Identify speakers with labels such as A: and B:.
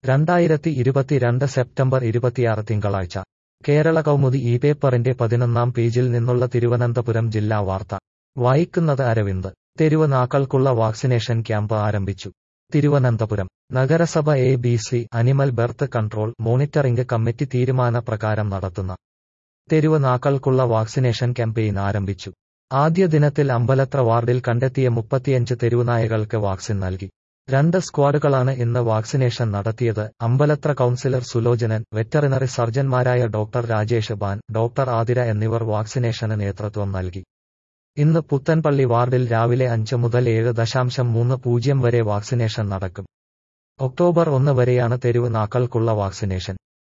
A: രണ്ടായിരത്തി ഇരുപത്തിരണ്ട് സെപ്റ്റംബർ ഇരുപത്തിയാറ് തിങ്കളാഴ്ച കേരള കൗമുദി ഈ പേപ്പറിന്റെ പതിനൊന്നാം പേജിൽ നിന്നുള്ള തിരുവനന്തപുരം ജില്ലാ വാർത്ത വായിക്കുന്നത് അരവിന്ദ് തെരുവ് നാക്കൾക്കുള്ള വാക്സിനേഷൻ ക്യാമ്പ് ആരംഭിച്ചു തിരുവനന്തപുരം നഗരസഭ A B C animal birth control monitoring committee തീരുമാന പ്രകാരം നടത്തുന്ന തെരുവ് നാക്കൾക്കുള്ള വാക്സിനേഷൻ ക്യാമ്പയിൻ ആരംഭിച്ചു ആദ്യ ദിനത്തിൽ അമ്പലത്ര വാർഡിൽ കണ്ടെത്തിയ മുപ്പത്തിയഞ്ച് തെരുവുനായകൾക്ക് വാക്സിൻ നൽകി രണ്ട് സ്ക്വാഡുകളാണ് ഇന്ന് വാക്സിനേഷൻ നടത്തിയത് അമ്പലത്ര കൌൺസിലർ സുലോചനൻ വെറ്ററിനറി സർജൻമാരായ ഡോക്ടർ രാജേഷ് ബാൻ ഡോക്ടർ ആതിര എന്നിവർ വാക്സിനേഷന് നേതൃത്വം നൽകി ഇന്ന് പുത്തൻപള്ളി വാർഡിൽ രാവിലെ അഞ്ച് മുതൽ ഏഴ് ദശാംശം മൂന്ന് പൂജ്യം വരെ വാക്സിനേഷൻ നടക്കും ഒക്ടോബർ ഒന്ന് വരെയാണ് തെരുവ് നാക്കൾക്കുള്ള വാക്സിനേഷൻ